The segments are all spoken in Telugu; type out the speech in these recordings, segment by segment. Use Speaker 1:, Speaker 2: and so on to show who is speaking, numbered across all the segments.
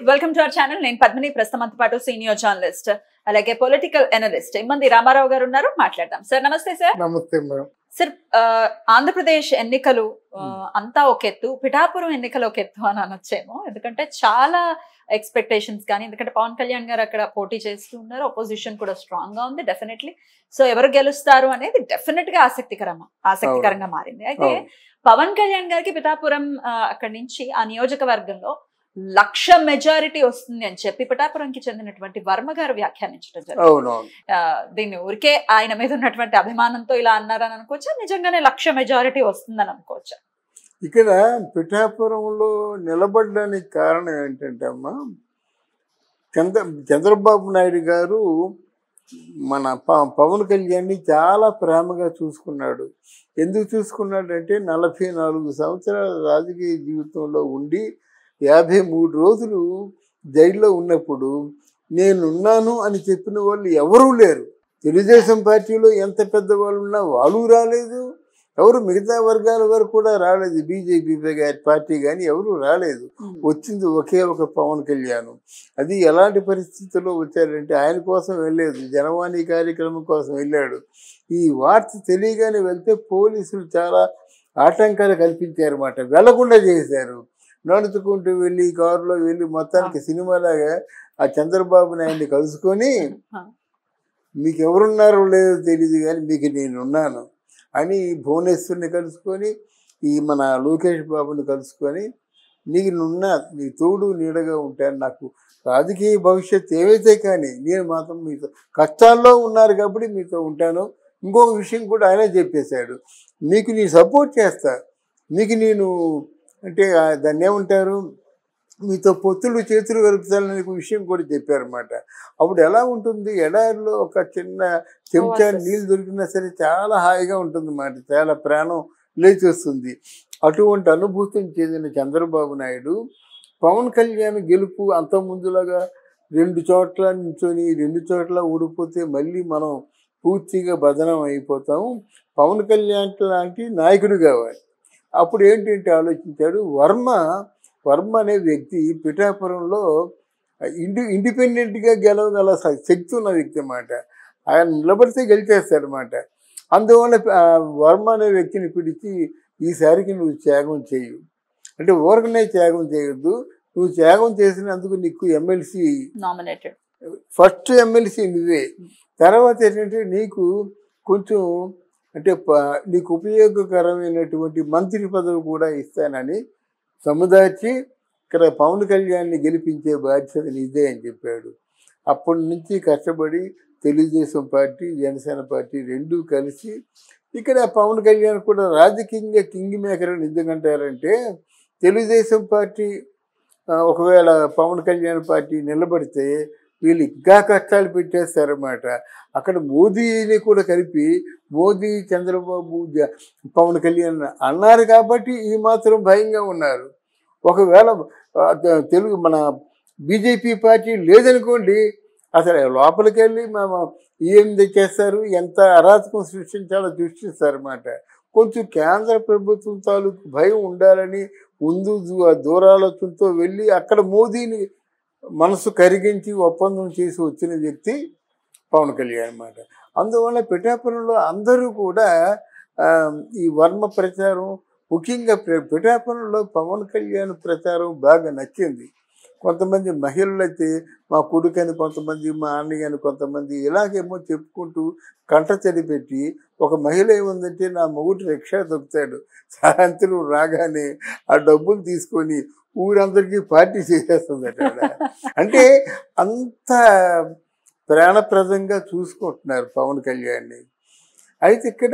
Speaker 1: వెల్కమ్ టు అవర్ ఛానల్ నేను పద్మిని ప్రస్తుతం పాటు సీనియర్ జర్నలిస్ట్ అలాగే పొలిటికల్ ఎనలిస్ట్ ఇమ్మంది రామారావు గారు ఉన్నారు మాట్లాడదాం సార్ నమస్తే సార్
Speaker 2: నమస్తే మేడం
Speaker 1: సార్ ఆ, ఆంధ్రప్రదేశ్ ఎన్నికలు ఆ,
Speaker 2: Hmm.
Speaker 1: అంతా ఒక ఎత్తు పిఠాపురం ఎన్నికలు ఒక ఎత్తు అని అనొచ్చేమో ఎందుకంటే చాలా ఎక్స్పెక్టేషన్స్ కానీ ఎందుకంటే పవన్ కళ్యాణ్ గారు అక్కడ పోటీ చేస్తూ ఉన్నారు అపోజిషన్ కూడా స్ట్రాంగ్ గా ఉంది డెఫినెట్లీ సో ఎవరు గెలుస్తారు అనేది డెఫినెట్ గా ఆసక్తికరం ఆసక్తికరంగా మారింది అయితే
Speaker 2: అవును.
Speaker 1: పవన్ కళ్యాణ్ గారికి పిఠాపురం ఆ, అక్కడి నుంచి ఆ నియోజకవర్గంలో లక్ష మెజారిటీ వస్తుంది అని చెప్పి పిఠాపురంకి చెందినటువంటి వర్మ గారు వ్యాఖ్యానించడం జరిగింది
Speaker 2: అవునవును
Speaker 1: ఆ, దీన్ని ఊరికే ఆయన మీద ఉన్నటువంటి అభిమానంతో ఇలా అన్నారని అనుకోవచ్చా నిజంగానే లక్ష మెజారిటీ వస్తుందని అనుకోవచ్చా
Speaker 2: ఇక్కడ పిఠాపురంలో నిలబడడానికి కారణం ఏంటంటే అమ్మా చంద్ర చంద్రబాబు నాయుడు గారు మన ప- పవన్ కళ్యాణ్ని చాలా ప్రేమగా చూసుకున్నాడు ఎందుకు చూసుకున్నాడంటే నలభై నాలుగు సంవత్సరాల రాజకీయ జీవితంలో ఉండి యాభై మూడు రోజులు జైల్లో ఉన్నప్పుడు నేనున్నాను అని చెప్పిన వాళ్ళు ఎవరూ లేరు తెలుగుదేశం పార్టీలో ఎంత పెద్దవాళ్ళు ఉన్నా వాళ్ళు రాలేదు ఎవరు మిగతా వర్గాల వారు కూడా రాలేదు బీజేపీ గారి పార్టీ కానీ ఎవరు రాలేదు వచ్చింది ఒకే ఒక పవన్ కళ్యాణ్ అది ఎలాంటి పరిస్థితుల్లో వచ్చాడంటే ఆయన కోసం వెళ్ళలేదు జనవాణి కార్యక్రమం కోసం వెళ్ళాడు ఈ వార్త తెలియగానే వెళ్తే పోలీసులు చాలా ఆటంకాలు కల్పించారన్నమాట వెళ్లకుండా చేశారు నడుచుకుంటూ వెళ్ళి కారులో వెళ్ళి మొత్తానికి సినిమాలాగా ఆ చంద్రబాబు నాయుడిని కలుసుకొని మీకు ఎవరున్నారో లేదో తెలియదు కానీ మీకు నేనున్నాను అని భువనేశ్వర్ని కలుసుకొని ఈ మన లోకేష్ బాబుని కలుసుకొని నీకు నున్నా నీ తోడు నీడగా ఉంటాను నాకు రాజకీయ భవిష్యత్తు ఏవైతే కానీ నేను మాత్రం మీతో కష్టాల్లో ఉన్నారు కాబట్టి మీతో ఉంటాను ఇంకొక విషయం కూడా ఆయనే చెప్పేశాడు మీకు నేను సపోర్ట్ చేస్తా మీకు నేను అంటే ఆ దాన్ని ఏమంటారు మీతో పొత్తులు చేతులు కలుపుతాననే విషయం కూడా చెప్పారన్నమాట అప్పుడు ఎలా ఉంటుంది ఎడారిలో ఒక చిన్న చెంచా
Speaker 1: Oasis.
Speaker 2: నీళ్ళు దొరికినా సరే చాలా హాయిగా ఉంటుంది అన్నమాట చాలా ప్రాణం లేచి వస్తుంది అటువంటి అనుభూతిని చెందిన చంద్రబాబు నాయుడు పవన్ కళ్యాణ్ గెలుపు అంత ముందులాగా రెండు చోట్ల నించొని రెండు చోట్ల ఊడిపోతే మళ్ళీ మనం పూర్తిగా బదనం అయిపోతాం పవన్ కళ్యాణ్ లాంటి నాయకుడు కావాలి అప్పుడు ఏంటంటే ఆలోచించాడు వర్మ వర్మ అనే వ్యక్తి పిఠాపురంలో ఇండి ఇండిపెండెంట్గా గెలవగల స- శక్తి ఉన్న వ్యక్తి అన్నమాట ఆయన నిలబడితే గెలిచేస్తాడనమాట అందువల్ల ఆ, వర్మ అనే వ్యక్తిని పిలిచి ఈసారికి నువ్వు త్యాగం చేయు అంటే ఊరకనే త్యాగం చేయొద్దు నువ్వు త్యాగం చేసినందుకు నీకు ఎమ్మెల్సీ
Speaker 1: నామినేటెడ్
Speaker 2: ఫస్ట్ ఎమ్మెల్సీ నువ్వే తర్వాత ఏంటంటే నీకు కొంచెం అంటే ప- నీకు ఉపయోగకరమైనటువంటి మంత్రి పదవి కూడా ఇస్తానని సముదార్చి ఇక్కడ పవన్ కళ్యాణ్ని గెలిపించే బాధ్యత నీదే అని చెప్పాడు అప్పటి నుంచి కష్టపడి తెలుగుదేశం పార్టీ జనసేన పార్టీ రెండూ కలిసి ఇక్కడ పవన్ కళ్యాణ్ కూడా రాజకీయంగా కింగ్ మేకర్ అని ఎందుకంటారంటే తెలుగుదేశం పార్టీ ఆ, ఒకవేళ పవన్ కళ్యాణ్ పార్టీ నిలబడితే వీళ్ళు ఇంకా కష్టాలు పెట్టేస్తారన్నమాట అక్కడ మోదీని కూడా కలిపి మోదీ చంద్రబాబు జ- పవన్ కళ్యాణ్ అన్నారు కాబట్టి ఈ మాత్రం భయంగా ఉన్నారు ఒకవేళ ఆ, తె- తెలుగు మన బీజేపీ పార్టీ లేదనుకోండి అసలు లోపలికి వెళ్ళి మేము ఏం తెచ్చేస్తారు ఎంత అరాచకం సృష్టించాలో సృష్టిస్తారన్నమాట కొంచెం కేంద్ర ప్రభుత్వం తాలూకు భయం ఉండాలని ముందు దూ- దూరాలోచనతో వెళ్ళి అక్కడ మోదీని మనసు కరిగించి ఒప్పందం చేసి వచ్చిన వ్యక్తి పవన్ కళ్యాణ్ అన్నమాట అందువల్ల పిఠాపురంలో అందరూ కూడా ఆ, ఈ వర్మ ప్రచారం ముఖ్యంగా పి- పిఠాపురంలో పవన్ కళ్యాణ్ ప్రచారం బాగా నచ్చింది కొంతమంది మహిళలు అయితే మా కొడుకని కొంతమంది మా అన్నయ్య అని కొంతమంది ఇలాగేమో చెప్పుకుంటూ కంటచడి పెట్టి ఒక మహిళ ఏముందంటే నా మొగుడు రిక్షా దొక్కుతాడు సాయంత్రం రాగానే ఆ డబ్బులు తీసుకొని ఊరందరికీ పార్టీ చేసేస్తుందట ఆవిడ. అంటే అంత ప్రాణప్రదంగా చూసుకుంటున్నారు పవన్ కళ్యాణ్ని అయితే ఇక్కడ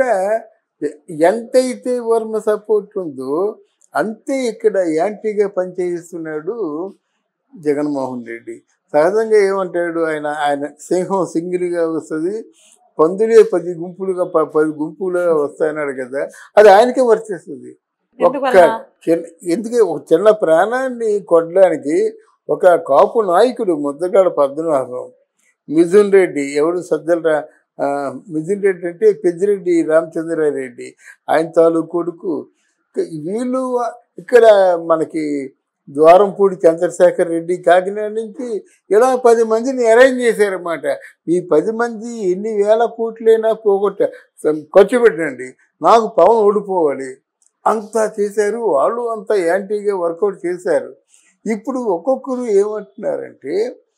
Speaker 2: ఎంతైతే వర్మ సపోర్ట్ ఉందో అంతే ఇక్కడ యాంటీగా పనిచేస్తున్నాడు జగన్మోహన్ రెడ్డి సహజంగా ఏమంటాడు ఆయన ఆయన సింహం సింగిల్గా వస్తుంది పందులే పది గుంపులుగా ప- పది గుంపులుగా వస్తాయన్నాడు కదా అది ఆయనకే వర్తిస్తుంది ఒక్క
Speaker 1: ఎందువల్ల
Speaker 2: చిన్న ఎందుకే ఒక చిన్న ప్రాణాన్ని కొట్టడానికి ఒక కాపు నాయకుడు ముద్దగాడ పద్మనాభం మిథున్ రెడ్డి ఎవరు సజ్జల రా- ఆ, మిథున్ రెడ్డి అంటే పెద్దిరెడ్డి రామచంద్రారెడ్డి ఆయన తాలూకు కొడుకు ఇక వీళ్ళు ఇక్కడ మనకి ద్వారంపూడి చంద్రశేఖర్ రెడ్డి కాకినాడ నుంచి ఇలా పది మందిని అరేంజ్ చేశారన్నమాట ఈ పది మంది ఎన్ని వేల కోట్లైనా పోగొట్ట ఖర్చు పెట్టండి నాకు పవన్ ఓడిపోవాలి అంతా చేశారు వాళ్ళు అంతా యాంటీగా వర్కౌట్ చేశారు ఇప్పుడు ఒక్కొక్కరు ఏమంటున్నారంటే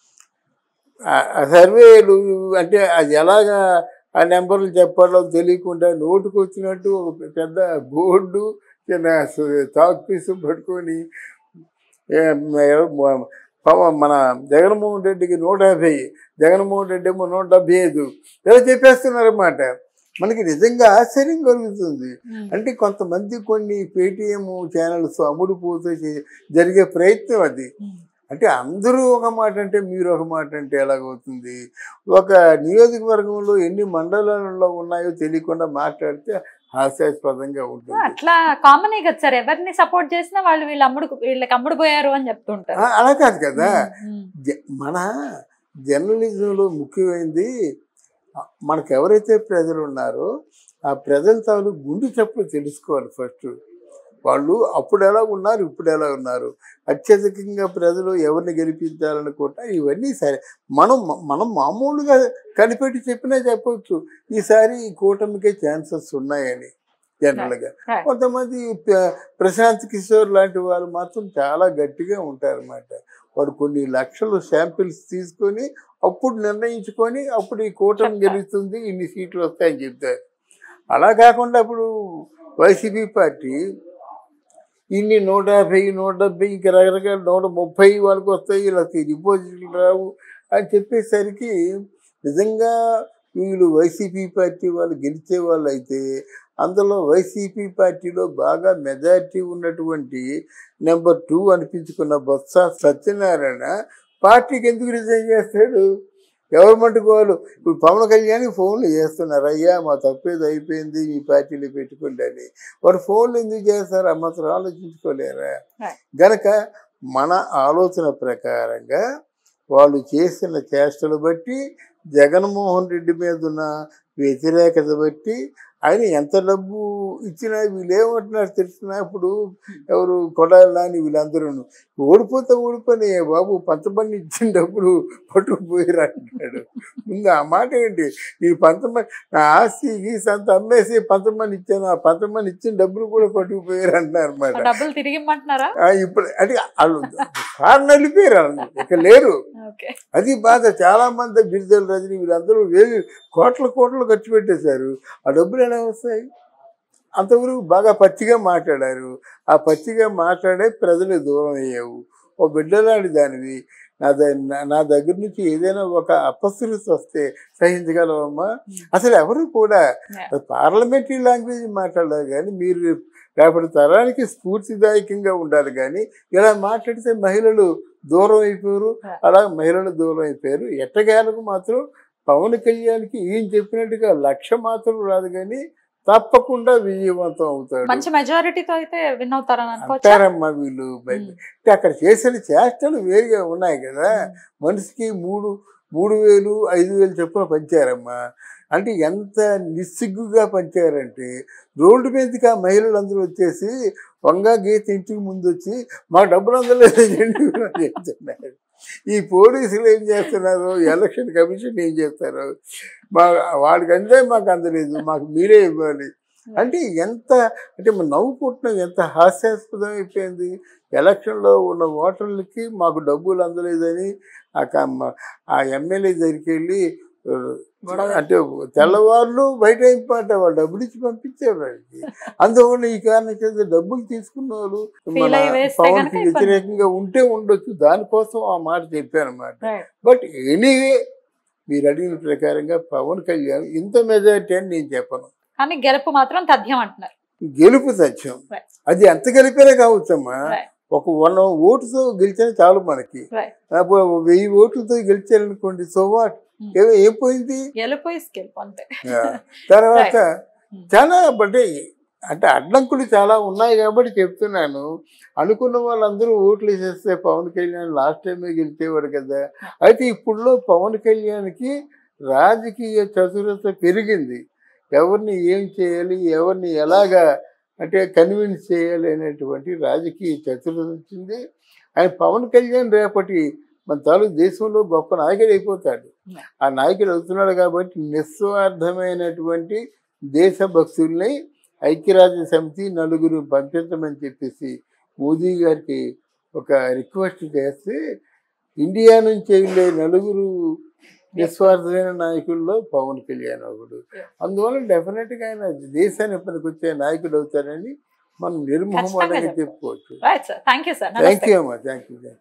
Speaker 2: ఆ- ఆ సర్వేలు అంటే అది ఎలాగా ఆ నెంబర్లు చెప్పాలో తెలియకుండా నోటుకు వచ్చినట్టు ఒక పెద్ద బోర్డు చిన్న చాక్ పీస్ పట్టుకొని ఏ, మ- పవ- మన జగన్మోహన్ రెడ్డికి నూట యాభై జగన్మోహన్ రెడ్డి ఏమో నూట డెబ్బై ఐదు ఇలా చెప్పేస్తున్నారన్నమాట మనకి నిజంగా ఆశ్చర్యం కలుగుతుంది
Speaker 1: ఉమ్.
Speaker 2: అంటే కొంతమంది కొన్ని పేటిఎం ఛానల్స్ అమ్ముడుపోతే చే- జరిగే ప్రయత్నం అది
Speaker 1: ఉమ్.
Speaker 2: అంటే అందరూ ఒక మాట అంటే మీరు ఒక మాట అంటే ఎలాగవుతుంది ఒక నియోజకవర్గంలో ఎన్ని మండలాలలో ఉన్నాయో తెలియకుండా మాట్లాడితే హాస్యాస్పదంగా ఉంటుంది
Speaker 1: అట్లా కామన్ కదా సార్ ఎవరిని సపోర్ట్ చేసినా వాళ్ళు వీళ్ళు అమ్ముడు వీళ్ళకి అమ్ముడు పోయారు అని చెప్తుంటారు
Speaker 2: ఆ, అలా కాదు కదా
Speaker 1: ఉమ్,
Speaker 2: జ- మన జర్నలిజంలో ముఖ్యమైనది మనకు ఎవరైతే ప్రజలు ఉన్నారో ఆ ప్రజల తాలూ గుండు చప్పుడు తెలుసుకోవాలి ఫస్ట్ వాళ్ళు అప్పుడు ఎలా ఉన్నారు ఇప్పుడు ఎలా ఉన్నారు అత్యధికంగా ప్రజలు ఎవరిని గెలిపించాలనుకుంటా ఇవన్నీ సరే మనం మనం మామూలుగా కనిపెట్టి చెప్పినా చెప్పొచ్చు ఈసారి ఈ కూటమికే ఛాన్సెస్ ఉన్నాయని జనరల్గా
Speaker 1: Right.
Speaker 2: కొంతమంది ప్ర- ప్రశాంత్ కిషోర్ లాంటి వాళ్ళు మాత్రం చాలా గట్టిగా ఉంటారన్నమాట వాడు కొన్ని లక్షలు శాంపిల్స్ తీసుకొని అప్పుడు నిర్ణయించుకొని అప్పుడు ఈ కూటమి
Speaker 1: చెప్తారు.
Speaker 2: గెలుస్తుంది ఇన్ని సీట్లు వస్తాయని చెప్తారు అలా కాకుండా ఇప్పుడు వైసీపీ పార్టీ ఇన్ని నూట యాభై నూట డెబ్బై ఇంకా రకరకాల నూట ముప్పై వాళ్ళకి వస్తాయి ఇలా డిపాజిట్లు రావు అని చెప్పేసరికి నిజంగా వీళ్ళు వైసీపీ పార్టీ వాళ్ళు గెలిచే వాళ్ళు అయితే అందులో వైసీపీ పార్టీలో బాగా మెజారిటీ ఉన్నటువంటి నెంబర్ టూ అనిపించుకున్న బొత్స సత్యనారాయణ పార్టీకి ఎందుకు రిజైన్ చేస్తాడు ఎవరు మటుకు వాళ్ళు ఇప్పుడు పవన్ కళ్యాణ్ ఫోన్లు చేస్తున్నారు అయ్యా మా తప్పేది అయిపోయింది మీ పార్టీలో పెట్టుకోండి అని వారు ఫోన్లు ఎందుకు చేస్తారు ఆ మాత్రం ఆలోచించుకోలేరా
Speaker 1: Right.
Speaker 2: గనక మన ఆలోచన ప్రకారంగా వాళ్ళు చేసిన చేష్టలు బట్టి జగన్మోహన్ రెడ్డి మీద ఉన్న వ్యతిరేకత బట్టి ఆయన ఎంత డబ్బు ఇచ్చినా వీళ్ళు ఏమంటున్నారు తెలిసిన ఇప్పుడు ఎవరు కొడాలని వీళ్ళందరూ ఓడిపోతే ఓడిపోయి బాబు పంతమంది ఇచ్చిన డబ్బులు పట్టుకుపోయారు అంటున్నాడు ముందు ఆ మాట ఏంటి ఈ పంతమంది నా ఆస్తి గీసి అంత అమ్మేసి పంతమంది ఇచ్చాను ఆ పంతమంది ఇచ్చిన డబ్బులు కూడా పట్టుకుపోయారు అంటున్నారు
Speaker 1: ఆ
Speaker 2: అనమాట
Speaker 1: డబ్బులు తిరిగి ఇమ్మంటున్నారా
Speaker 2: ఇప్పుడు అంటే వాళ్ళు కారు నలిపోయారు వాళ్ళు. ఇక లేరు
Speaker 1: ఓకే
Speaker 2: అది బాధ చాలా మంది గిరిజన రజని వీళ్ళందరూ వేలు కోట్ల కోట్లు ఖర్చు పెట్టేశారు ఆ డబ్బులు ఎలా వస్తాయి అంతవరకు బాగా పచ్చిగా మాట్లాడారు ఆ పచ్చిగా మాట్లాడే ప్రజలు దూరం అయ్యావు ఓ బిడ్డలాంటి దానివి నా ద- నా- నా దగ్గర నుంచి ఏదైనా ఒక అపశృతి వస్తే సహించగలవమ్మా అసలు ఎవరు కూడా
Speaker 1: Yeah.
Speaker 2: పార్లమెంటరీ లాంగ్వేజ్ మాట్లాడాలి కానీ మీరు రేపటి తరానికి స్ఫూర్తిదాయకంగా ఉండాలి కానీ ఇలా మాట్లాడితే మహిళలు దూరం అయిపోయారు
Speaker 1: Yeah.
Speaker 2: అలా మహిళలు దూరం అయిపోయారు ఎట్టగేలకు మాత్రం పవన్ కళ్యాణ్కి ఈయన చెప్పినట్టుగా లక్ష్య మాత్రం రాదు కానీ తప్పకుండా విజయవంతం అవుతాడు
Speaker 1: మంచి మెజారిటీతో అయితే విన్ అవుతారని అనుకోవచ్చా
Speaker 2: అంటారమ్మా వీళ్ళు బయట అంటే అక్కడ చేసిన చేష్టలు వేరుగా ఉన్నాయి కదా మనిషికి మూడు మూడు వేలు ఐదు వేలు చొప్పున పంచారమ్మా అంటే ఎంత నిస్సిగ్గుగా పంచారంటే రోడ్డు మీదకి ఆ మహిళలందరూ వచ్చేసి వంగా గీత ఇంటికి ముందు వచ్చి మా డబ్బులు అందలేదు చెప్తున్నారు ఈ పోలీసులు ఏం చేస్తున్నారు ఎలక్షన్ కమిషన్ ఏం చేస్తారు మా వాడికి అందే మాకు అందలేదు మాకు మీరే ఇవ్వాలి అంటే ఎంత అంటే మనం నవ్వుకుంటున్నాం ఎంత హాస్యాస్పదం అయిపోయింది ఎలక్షన్లో ఉన్న ఓటర్లకి మాకు డబ్బులు అందలేదని ఆ కమ్మ- ఆ ఎమ్మెల్యే దగ్గరికి వెళ్ళి ఆ,
Speaker 1: గొడవ.
Speaker 2: అంటే తెల్లవాళ్ళు బయట అయిపోతే వాళ్ళు డబ్బులు ఇచ్చి పంపించారు వాళ్ళకి అందువల్ల ఈ కారణం చేత డబ్బులు తీసుకున్న వాళ్ళు
Speaker 1: Feel
Speaker 2: మన
Speaker 1: అయ్యి వేస్తే
Speaker 2: పవన్
Speaker 1: గనుక
Speaker 2: కి
Speaker 1: ఇబ్బంది.
Speaker 2: వ్యతిరేకంగా ఉంటే ఉండొచ్చు దానికోసం ఆ మాట చెప్పానమాట
Speaker 1: Right.
Speaker 2: బట్ ఎనీవే మీరు అడిగిన ప్రకారంగా పవన్ కళ్యాణ్ ఇంత మెజారిటీ అని నేను చెప్పను
Speaker 1: కానీ గెలుపు మాత్రం తథ్యం అంటున్నారు
Speaker 2: గెలుపు సత్యం
Speaker 1: Right.
Speaker 2: అది ఎంత గెలిపేనే కావచ్చమ్మా
Speaker 1: Right.
Speaker 2: ఒక వన్ ఓటుతో గెలిచిన చాలు మనకి
Speaker 1: Right.
Speaker 2: అప్పుడు వెయ్యి ఓట్లతో గెలిచారనుకోండి సో వాట్
Speaker 1: Hmm.
Speaker 2: ఏమో ఏం పోయింది
Speaker 1: గెలుపు ఇస్ గెలుపు అంతే
Speaker 2: ఆ, తర్వాత
Speaker 1: Hmm.
Speaker 2: చాలా అంటే అంటే అడ్డంకులు చాలా ఉన్నాయి కాబట్టి చెప్తున్నాను అనుకున్న వాళ్ళందరూ ఓట్లు వేసేస్తే పవన్ కళ్యాణ్ లాస్ట్ టైమే గెలిచేవాడు కదా అయితే ఇప్పుడులో పవన్ కళ్యాణ్కి రాజకీయ చతురత పెరిగింది ఎవరిని ఏం చేయాలి ఎవరిని ఎలాగా అంటే కన్విన్స్ చేయాలనేటువంటి రాజకీయ చతురత వచ్చింది ఆయన పవన్ కళ్యాణ్ రేపటి మన తాలూకు దేశంలో గొప్ప నాయకుడు అయిపోతాడు ఆ నాయకుడు అవుతున్నాడు కాబట్టి నిస్వార్థమైనటువంటి దేశభక్తుల్ని ఐక్యరాజ్య సమితి నలుగురు పంపించమని చెప్పేసి మోదీ గారికి ఒక రిక్వెస్ట్ చేస్తే ఇండియా నుంచి వెళ్ళే నలుగురు నిస్వార్థమైన నాయకుల్లో పవన్ కళ్యాణ్ ఒకడు అందువల్ల డెఫినెట్గా ఆయన దేశాన్ని పనికొచ్చే నాయకుడు అవుతారని మనం నిర్మోహమాటంగా
Speaker 1: ఖచ్చితంగా
Speaker 2: చెప్పుకోవచ్చు
Speaker 1: right sir thank you sir
Speaker 2: thank you అమ్మా థ్యాంక్ యూ